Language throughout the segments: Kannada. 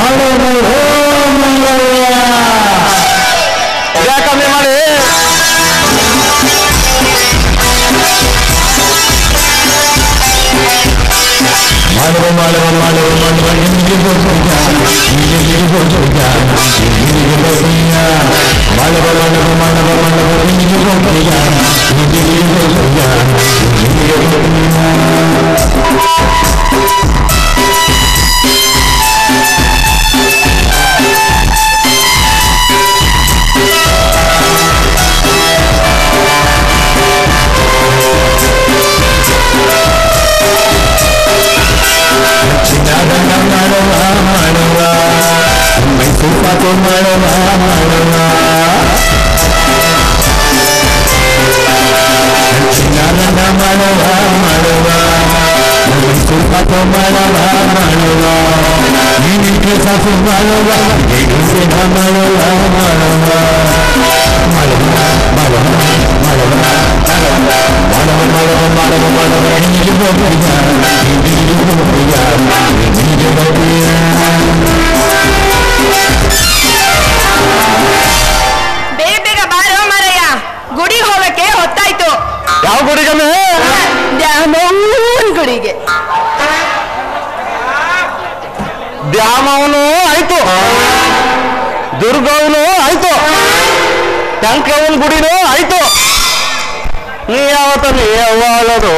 ಕಮ್ಮಿ ಮಾಡಿ ಮಾಡುವ ಮಾಡುವ ಮಾಡುವ ಮಾಡುವ ನಿಮಗೆ ಬೋಧುಗ ನಿಮಗೆ ಬೋಧುಗ ನಿಮಗೆ ಬೋಧುಗ ಮಾಡುವ ಮಾಡುವ ಮಾಡುವ ಮಾಡುವ ನಿಮಗೆ ಬೋಧುಗ ನಿಮಗೆ ಬೋಧುಗ ನಿಮಗೆ ಬೋಧುಗ ಚಿನ್ನದಂಗ ಮಾಡುವ ಮಾಡುವ ಮೈಸೂರು ಪಾಕು ಮಾಡುವ ಮಾಡುವ ಚಿನ್ನದಂಗ ಮಾಡುವ ಮಾಡುವ ಮೈಸೂರು ಪಾಕು ಮಾಡುವ ಮಾಡುವ ನೀನಿಗೆ ಸಾಕು ಮಾಡುವ ಸಿದ್ಧ ಮಾಡುವ ಮಾಡುವ ಮಾಡುವ ಮಾಡುವ ಮಾಡುವ ಮಾಡುವ ಮಾಡುವ ಮಾಡುವ ಮಾಡುವ ನಿನಗೆ ಬೋಧಿಗ ನಿನಗೆ ಬೋಧಿಗ ನಿನಗೆ ಬೋಧಿಗ ಬೇಗ ಬೇಗ ಬಾರೋ ಮಾರಯ್ಯ ಗುಡಿಗೆ ಹೋಗಕ್ಕೆ ಹೊತ್ತಾಯ್ತು ಯಾವ ಗುಡಿಗಮ್ಮಿ ದ್ಯಾಮವ್ವನ್ ಗುಡಿಗೆ ದ್ಯಾಮವನು ಆಯ್ತು ದುರ್ಗವನು ಆಯ್ತು ಟಂಕವನ್ ಗುಡಿನೂ ಆಯ್ತು ನೀ ಯಾವತ್ತ ನೀ ಯಾವಾಗದು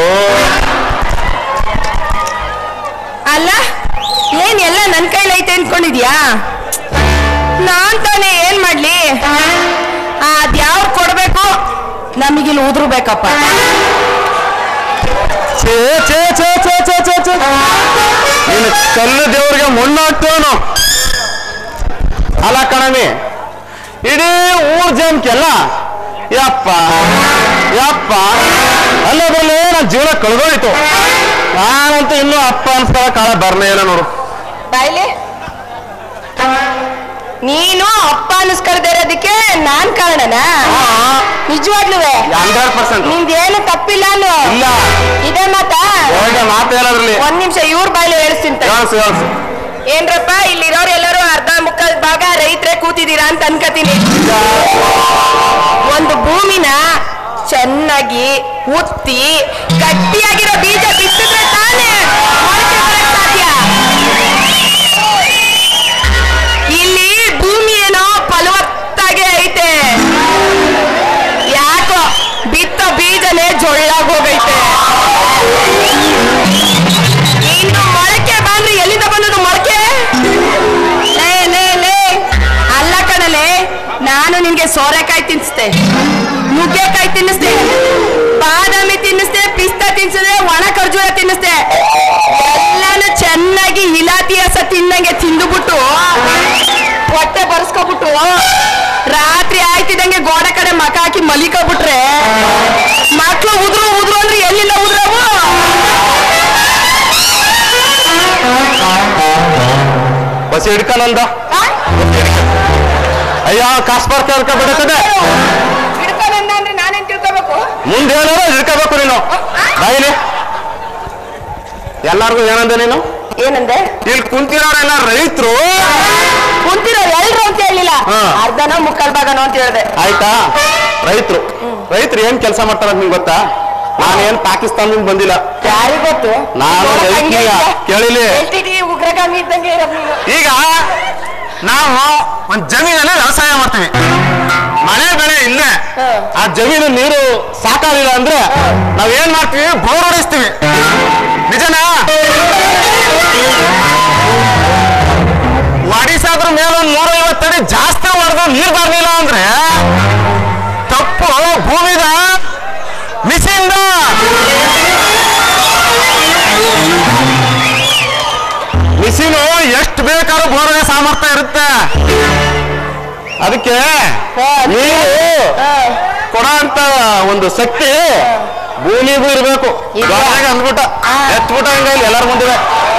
ಅಲ್ಲ ಏನ್ ಎಲ್ಲ ನನ್ ಕೈಲೈತೆ ಅನ್ಕೊಂಡಿದ್ಯಾ ನಾನ್ ತಾನೇ ಏನ್ ಮಾಡ್ಲಿ ಅದ್ಯಾವ್ ಕೊಡ್ಬೇಕು ನಮಗಿಲ್ಲಿ ಉದ್ರು ಬೇಕಪ್ಪ ಛೇ ಛೇ ಛೇ ಛೇ ಛೇ ಛೇ ಛೇ ನೀನು ಕಲ್ಲು ದೇವ್ರಿಗೆ ಮಣ್ಣು ಹಾಕ್ತೇವನು ಅಲ್ಲ ಕಣಮಿ ಇಡೀ ಊರ್ ಜನಕ್ಕೆಲ್ಲ ಯಪ್ಪ ಯಪ್ಪ ಅಲ್ಲದಲ್ಲಿ ನನ್ನ ಜೀವನ ಕಳೆದೋಯ್ತು ನಾನಂತೂ ಇನ್ನೂ ಅಪ್ಪ ಅನ್ಸ್ಕೊಳ್ಳೋ ಕಾಲ ಬರ್ನೇ ಇಲ್ಲ ನೋಡು ಬಾಯ್ಲಿ ನೀನು ಅಪ್ಪ ಅನಿಸ್ಕೊಳ್ದೇ ಇರೋದಕ್ಕೆ ನಾನ್ ಕಾರಣನಾ ನಿಜವಾಗ್ಲೂ ಹಂಡ್ರೆಡ್ ಪರ್ಸೆಂಟ್ ನಿಂದೇನು ತಪ್ಪಿಲ್ಲ ಅನ್ನು ಇಲ್ಲ ಇದೇ ಮಾತಾ ಹೋಗ ಮಾತು ಹೇಳೋದ್ರಲ್ಲಿ ಒಂದ್ ನಿಮಿಷ ಇವ್ರ ಬಾಯ್ಲಿ ಹೇಳ್ತೀನಿ ತಡಿ. ಹೇಳ್ಸು ಹೇಳ್ಸು ಏನ್ರಪ್ಪ ಇಲ್ಲಿರೋರು ಎಲ್ಲರೂ ಅರ್ಧ ಮುಕ್ಕಾಲ್ ಭಾಗ ರೈತರೇ ಕೂತಿದ್ದೀರಾ ಅಂತ ಅನ್ಕತೀನಿ ಒಂದು ಭೂಮಿನ ಚೆನ್ನಾಗಿ ಉತ್ತಿ ಗಟ್ಟಿಯಾಗಿರೋ ಬೀಜ ಬಿತ್ತಿದ್ರೆ ತಾನೇ ಮೊಳಕೆ ಬರಕ್ ಸಾಧ್ಯ ಇಲ್ಲಿ ಭೂಮಿ ಏನೋ ಫಲವತ್ತಾಗೆ ಐತೆ ಯಾಕೋ ಬಿತ್ತ ಬೀಜನೇ ಜೊಳ್ಳಾಗ್ ಹೋಗೈತೆ ಇನ್ನು ಮೊಳಕೆ ಬಂದ್ರೆ ಎಲ್ಲಿಂದ ಬಂದದು ಮೊಳಕೆ ಲೇ ಲೇ ಲೇ ಅಲ್ಲ ಕಣಲೆ ನಾನು ನಿನ್ಗೆ ಸೋರೆಕಾಯಿ ತಿನ್ನಿಸ್ದೆ ನುಗ್ಗೆಕಾಯಿ ತಿನ್ನಿಸ್ದೆ ಬಾದಾಮಿ ತಿನ್ನಿಸ್ದೆ ಪಿಸ್ತಾ ತಿನ್ಸಿದೆ ಒಣ ಖರ್ಜೂರ ತಿನ್ನಿಸ್ದೆ ಎಲ್ಲಾನು ಚೆನ್ನಾಗಿ ಇಲಾತಿ ಹಸ ತಿನ್ನಂಗೆ ತಿಂದುಬಿಟ್ಟು ಹೊಟ್ಟೆ ಬರ್ಸ್ಕೊಬಿಟ್ಟು ರಾತ್ರಿ ಆಯ್ತಿದಂಗೆ ಗೋಡೆ ಕಡೆ ಮಕ ಹಾಕಿ ಮಲಿಕೋಬಿಟ್ರೆ ಮಕ್ಳು ಉದ್ರು ಉದ್ರು ಅಂದ್ರೆ ಎಲ್ಲಿಂದ ಉದ್ರವು ಬಸ್ ಹಿಡ್ಕನಂದ ಆ? ಅಯ್ಯ ಕಾಸು ಬರ್ತಾ ಹಿಡ್ಕ ಬಿಡುತ್ತದೆ ಹಿಡ್ಕೊಂಬಂದ ಅಂದ್ರೆ ನಾನೇನ್ ತಿಳ್ಕೊಬೇಕು ಮುಂದೆ ಏನಾರ ಹಿಡ್ಕೋಬೇಕು ನೀನು ಬಾಯಿಲಿ ಎಲ್ಲಾರ್ಗು ಏನಂದೆ ನೀನು ಏನಂದೆ ಇಲ್ಲಿ ಕುಂತಿರೋರೆಲ್ಲ ರೈತರು ಕುಂತಿರೋ ಎಲ್ರು ಅಂತ ಹೇಳಿಲ್ಲ ಹಾ. ಅರ್ಧನೋ ಮುಕ್ಕಾಲ್ ಭಾಗನೋ ಅಂತ ಹೇಳ್ದೆ ಆಯ್ತಾ ರೈತರು ರೈತರು ಏನ್ ಕೆಲಸ ಮಾಡ್ತಾರ ನಿಮ್ಗೆ ಗೊತ್ತಾ ನಾನೇನ್ ಪಾಕಿಸ್ತಾನದಿಂದ ಬಂದಿಲ್ಲ ಯಾರಿಗ್ ಗೊತ್ತು ನಾನು ನೋಡಕ್ ಹಂಗೆ ರೈತನಿಗ. ಇದ್ಯಾ? ಕೇಳಿಲಿ. ಎಷ್ಟಿದೀ ಉಗ್ರಗಾಮಿ ಇದ್ದಂಗೆ ಇರೋದ್ ನೀನು ಈಗ ನಾವು ಒಂದ್ ಜಮೀನಲ್ಲಿ ವ್ಯವಸಾಯ ಮಾಡ್ತೀವಿ ಮಳೆ ಬೆಳೆ ಇಲ್ಲೇ ಹ್ಮ್. ಆ ಜಮೀನು ನೀರು ಸಾಕಾಗಿಲ್ಲ ಅಂದ್ರೆ ನಾವ್ ಏನ್ ಮಾಡ್ತೀವಿ ಬೋರ್ ಹೊಡಿಸ್ತೀವಿ ನಿಜನಾ ಒಡಿಸಾದ್ರ ಮೇಲೆ ಒಂದ್ ನೂರ ಐವತ್ತಡಿ ಜಾಸ್ತಿ ಹೊಡೆದು ನೀರ್ ಬರ್ಲಿಲ್ಲ ಅಂದ್ರೆ ತಪ್ಪು ಭೂಮಿದ ಮಿಸಿಂದ ಮಿಸಿನು ಎಷ್ಟು ಬೇಕಾದ್ರೂ ಬೋರ್ವೆ ಸಾಮರ್ಥ್ಯ ಇರುತ್ತೆ ಅದಕ್ಕೆ ಹಾ, ಅದಕ್ಕೆ? ನೀವು ಹಾ. ಕೊಡೋ ಅಂತ ಒಂದು ಶಕ್ತಿ ಭೂಮಿಗೂ ಇರ್ಬೇಕು ಇದೆ. ಗಾಳಿಗೆ ಅಂದ್ಬಿಟ್ಟ ಹಾ. ಎತ್ಬಿಟ್ಟ ಹಂಗ ಇಲ್ಲಿ ಎಲ್ಲಾರ ಮುಂದೆ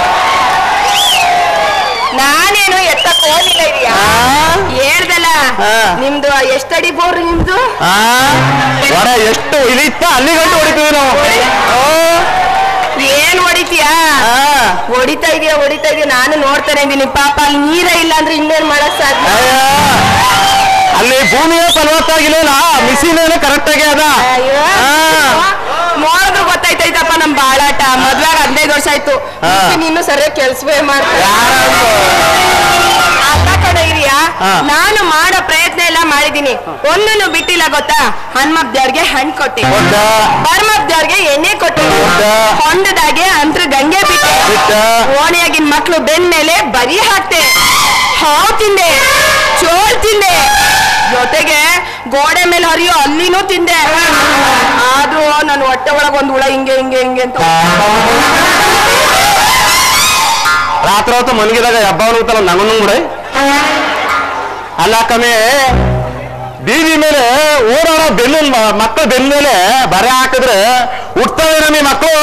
ನಾನೇನು ಎತ್ತಕ್ ಹೋಗಿಲ್ಲ ಇದೆಯಾ ಹೇಳ್ದಲ್ಲ ಹಾ. ನಿಮ್ದು ಎಷ್ಟಡಿ ಬೋರ್ ನಿಮ್ದು ಆ ಹೊರ ಎಷ್ಟು ಇಳಿತ ಅಲ್ಲಿ ಗಂಟು ಹೊಡಿತೀವಿ ನಾವು ಏನ್ ಹೊಡಿತೀಯಾ ಆ, ಹೊಡಿತಾ ಇದೀಯ ಹೊಡಿತಾ ಇದೀಯ ನಾನು ನೋಡ್ತಾನೆ ಇದೀನಿ ಪಾಪ ಅಲ್ಲಿ ನೀರೇ ಇಲ್ಲ ಅಂದ್ರೆ ಇನ್ನೇನ್ ಮಾಡಕ್ ಸಾಧ್ಯ ಅಯ್ಯ. ಅಲ್ಲಿ ಭೂಮಿಯೇ ಫಲವತ್ತಾಗಿಲ್ಲ ಮಿಷಿನ್ ಏನು ಕರೆಕ್ಟ್ ಆಗಿ ಅದ ಅಯ್ಯೋ ಆ. ನೋಡಿದ್ರು ಗೊತ್ತಾಯ್ತೈತಪ್ಪ ನಮ್ ಬಾಳಾಟ ಮದ್ವೆ ಆಗ್ ಹದಿನೈದು ವರ್ಷ ಆಯ್ತು ಹಾ. ನೀನು ಸರಿಯಾಗಿ ಕೆಲ್ಸವೇ ಮಾಡ್ತಾರೆ ಯಾರಂದ್ರು? ಅಲ್ಲ ಕಡೆ ಇರಿಯಾ ಹಾ. ನಾನು ಮಾಡೋ ಪ್ರಯತ್ನ ಎಲ್ಲ ಮಾಡಿದೀನಿ ಒಂದನ್ನು ಬಿಟ್ಟಿಲ್ಲ ಗೊತ್ತಾ ಹನುಮಪ್ ದೇವ್ರಿಗೆ ಹಣ್ಣು ಕೊಟ್ಟೆ ಗೊತ್ತ ಬರ್ಮಪ್ ದೇವ್ರಿಗೆ ಎಣ್ಣೆ ಕೊಟ್ಟೆ ಹೌದಾ? ಹೊಂಡದಾಗೆ ಅಂತ್ರ ಗಂಗೆ ಬಿಟ್ಟೆ ಬಿಟ್ಟ. ಓಣಿಯಾಗಿನ ಮಕ್ಳು ಬೆನ್ ಮೇಲೆ ಬರಿ ಹಾಕ್ತೆ ಹಾವು ತಿಂದೆ ಚೋಳ್ ತಿಂದೆ ಜೊತೆಗೆ ಗೋಡೆ ಮೇಲೆ ಹರಿಯೋ ಅಲ್ಲಿನೂ ತಿಂದೆ ಆದ್ರೂ ನನ್ನ ಹೊಟ್ಟೆ ಒಳಗ್ ಒಂದ್ ಹುಳ ಹಿಂಗೆ ಹಿಂಗೆ ಹಿಂಗೆ ಅಂತ ರಾತ್ರಿ ಹೊತ್ತು ಮಲಗಿದಾಗ ಹಬ್ಬ ಹೋಗ್ತಲ್ಲ ನಮ್ಮನ್ನು ಕೂಡ ಅಲ್ಲ ಕಮ್ಮಿ ಬೀದಿ ಮೇಲೆ ಓಡಾಡೋ ಬೆನ್ನಿನ ಮಕ್ಕಳ ಬೆನ್ನ ಮೇಲೆ ಬರೆ ಹಾಕಿದ್ರೆ ಹುಟ್ಟವೆ ನಮ್ಮಿ ಮಕ್ಕಳು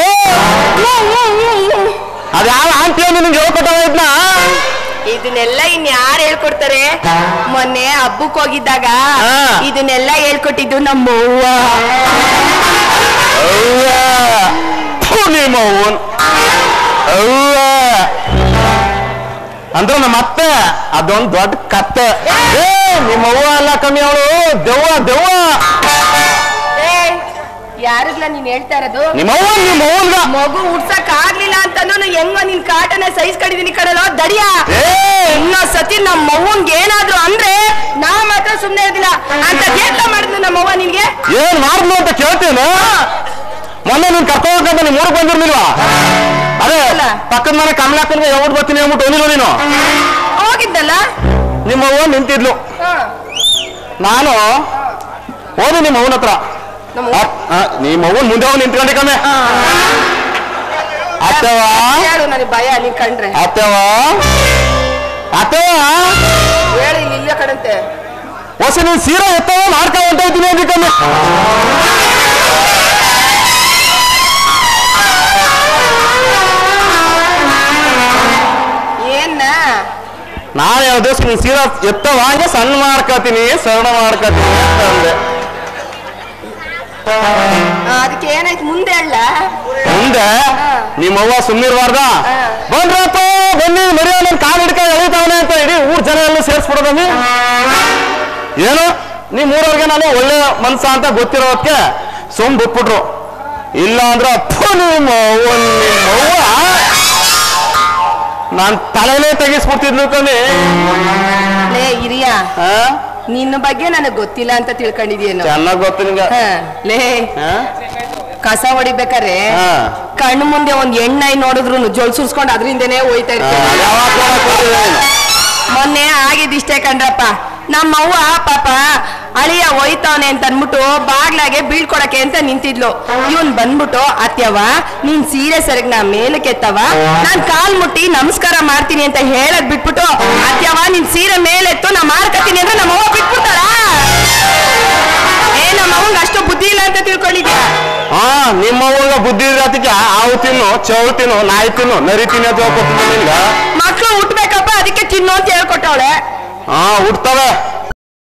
ಅದ್ಯಾವ ಆಂಟಿ ನಿನ್ಗೆ ಹೇಳ್ಕೊಟ್ಟವ ಇದ್ನ ಇದನ್ನೆಲ್ಲ ಇನ್ ಯಾರು ಹೇಳ್ಕೊಡ್ತಾರೆ ಮೊನ್ನೆ ಹಬ್ಬಕ್ ಹೋಗಿದ್ದಾಗ ಹಾ. ಇದನ್ನೆಲ್ಲ ಹೇಳ್ಕೊಟ್ಟಿದ್ದು ನಮ್ಮ ಅವ್ವ ಅವ್ವ ಥು, ನಿಮ್ಮ ಅವ್ವನ್ ಅವ್ವ ಅಂದ್ರೆ ನಮ್ಮ ಅತ್ತೆ ಅದೊಂದು ದೊಡ್ಡ ಕತ್ತೆ ಏ ನಿಮ್ಮ ಅವ್ವ ಅಲ್ಲ ಕಮ್ಮಿ ಅವಳು ದೆವ್ವ ದೆವ್ವ ಯಾರಿಗ್ಲ ನೀನ್ ಹೇಳ್ತಾ ಇರೋದು ನಿಮ್ಮ ಅವ್ವ ನಿಮ್ಮ ಅವ್ವನ್ಗ ಮಗು ಉಡ್ಸಕ್ ಆಗ್ಲಿಲ್ಲ ಅಂತಂದ್ರು ಹೆಂಗ ನಿನ್ ಕಾಟನ ಸೈಜ್ ಕಡಿದೀನಿ ಕಡಲೋ ದಡಿಯ ಏ ಇನ್ನೊಂದ್ ಸತಿ ನಮ್ಮ ಮಗುನ್ಗೆ ಏನಾದ್ರು ಅಂದ್ರೆ ನಾ ಮಾತ್ರ ಸುಮ್ನೆ ಇರ್ಲಿಲ್ಲ ಅಂತ ಏನ್ಲ ಮಾಡಿದ್ಲು ನಮ್ಮ ಅವ್ವ ನಿನ್ಗೆ ಏನ್ ಮಾಡಿದ್ಲು ಅಂತ ಕೇಳ್ತೇನೆ ಮೊನ್ನೆ ನೀನ್ ಕರ್ಕೊಂಡು ಹೋಗ್ಬೇಕಂತ ನಿಮ್ ಊರಿಗೆ ಬಂದಿರ್ಲಿಲ್ವಾ ಅದೇ ಅಲ್ಲ. ಪಕ್ಕದ ಮನೆ ಕಮಲಾಕನ್ಗೆ ಯಾವತ್ತು ಬರ್ತೀನಿ ಅಂದ್ಬಿಟ್ಟು ಹೋಗಿಲ್ವ ನೀನು ಹೋಗಿದ್ದಲ್ಲ ನಿಮ್ಮ ಅವ್ವ ನಿಂತಿದ್ಲು ಹಾ. ನಾನು ಹೋದೆ ನಿಮ್ಮ ಅವನ ಹತ್ರ ನಮ್ಮ ಅಪ್- ಆ, ನಿಮ್ಮ ಅವ್ವನ್ ಮುಂದೆ ಹೋಗಿ ನಿಂತ್ಕೊಂಡೆ ಕಮ್ಮೆ ಅತ್ತವ ಹೇಳು ನನಗೆ ಭಯ ನೀನ್ ಕಂಡ್ರೆ ಅತ್ತವ ಅತ್ತವ ಹೇಳಿ ಇಲ್ಲಿ ಇಲ್ಲೇ ಕಡಂತೆ ಹೊಸ ನೀನ್ ಸೀರೆ ಎತ್ತವ ಮಾಡ್ಕೊ ಹೊಂಟೋಗ್ತೀನಿ ಅಂದಿ ಕಮ್ಮೆ ಏನ್ನ ನಾನು ಹೇಳ್ದೆ ನೀನ್ ಸೀರೆ ಎತ್ತವ ಹಂಗೆ ಸಣ್ಣ ಮಾಡ್ಕೊತೀನಿ ಸಣ್ಣ ಮಾಡ್ಕೊತೀನಿ ಅಂತ ಅಂದೆ ಆ, ಅದಕ್ಕೆ ಏನಾಯ್ತು ಮುಂದೆ ಹೇಳ ಮುಂದೆ ನಿಮ್ಮವ್ವ ಸುಮ್ಮನಿರ್ಬಾರ್ದ ಹಾ. ಬಂದ್ರಪ್ಪ ಬನ್ನಿ ಮರಿಯೋ ನನ್ ಕಾಲ್ ಹಿಡ್ಕೊಂಡು ಎಳಿತಾವನೆ ಅಂತ ಇಡೀ ಊರ್ ಜನ ಎಲ್ಲ ಸೇರಿಸ್ಬಿಡೋದಮ್ಮಿ ಏನು ನಿಮ್ ಊರವ್ರಿಗೆ ನಾನು ಒಳ್ಳೆ ಮನ್ಸ ಅಂತ ಗೊತ್ತಿರೋದಕ್ಕೆ ಸುಮ್ ಬಿಟ್ಬಿಟ್ರು ಇಲ್ಲ ಅಂದ್ರ ಅಪ್ಪು ನಿಮ್ಮ ಅವ್ವ ನಿಮ್ಮವ್ವ ನಾನ್ ತಲೆನೇ ತೆಗಿಸ್ಬಿಡ್ತಿದ್ಲು ಕಮ್ಮಿ ಲೇ ಹಿರಿಯ ಹಾ ನಿನ್ನ ಬಗ್ಗೆ ನನಗೆ ಗೊತ್ತಿಲ್ಲ ಅಂತ ತಿಳ್ಕೊಂಡಿದ್ಯೇನು ಚೆನ್ನಾಗ್ ಗೊತ್ತು ನಿಂಗೆ ಹ, ಲೇ ಹಾ? ಕಸ ಹೊಡಿಬೇಕಾರೆ ಹಾ. ಕಣ್ಣು ಮುಂದೆ ಒಂದ್ ಎಣ್ಣೆ ನೋಡಿದ್ರು ಜೊಲ್ ಸುರ್ಸ್ಕೊಂಡು ಅದರಿಂದನೇ ಹೋಯ್ತಾ ಹಾ, ಇರ್ತೀನಿ ಯಾವಾಗ ಕೊಡಕ್ ಹೋಗಿದ್ದೆ ನೀನು? ಮೊನ್ನೆ ಆಗಿದ್ದಿಷ್ಟೇ ಕಣ್ರಪ್ಪ ನಮ್ಮವ್ವ ಪಾಪ ಅಳಿಯ ಒಯ್ತಾವನೆ ಅಂತ ಅನ್ಬಿಟ್ಟು ಬಾಗ್ಲಾಗೆ ಬೀಳ್ಕೊಡಕ್ಕೆ ಅಂತ ನಿಂತಿದ್ಲು ಇವನ್ ಬಂದ್ಬಿಟ್ಟು ಅತ್ಯವ ನೀನ್ ಸೀರೆ ಸರಿಗ್ ನಾ ಮೇಲಕ್ಕೆ ಎತ್ತವ ನಾನ್ ಕಾಲ್ ಮುಟ್ಟಿ ನಮಸ್ಕಾರ ಮಾಡ್ತೀನಿ ಅಂತ ಹೇಳದ್ ಬಿಟ್ಬಿಟ್ಟು ಅತ್ಯವ ನಿನ್ ಸೀರೆ ಮೇಲೆತ್ತು ನಾ ಮಾಡ್ಕತೀನಿ ಅಂದ್ರೆ ನಮ್ಮವ್ವ ಬಿಟ್ಬಿಡ್ತಾಳ ಏ ನಮ್ಮವ್ವಂಗ ಅಷ್ಟು ಬುದ್ಧಿ ಇಲ್ಲ ಅಂತ ತಿಳ್ಕೊಂಡಿದ್ಯಾ ಹಾ ನಿಮ್ಮವ್ವಂಗ ಬುದ್ಧಿ ಇರತ್ತಿಗೆ ಹಾವು ತಿನ್ನು ಚೌ ತಿನ್ನು ನಾಯಿ ತಿನ್ನು ನರಿ ತಿನ್ನು ಅಂತ ಹೇಳ್ಕೊಟ್ಟಿದ್ದೆ ನಿನ್ಗ ಮಕ್ಳು ಹುಟ್ಬೇಕಪ್ಪ ಅದಕ್ಕೆ ತಿನ್ನು ಅಂತ ಹೇಳ್ಕೊಟ್ಟವಳೆ ಹಾ ಹುಡ್ತವೆ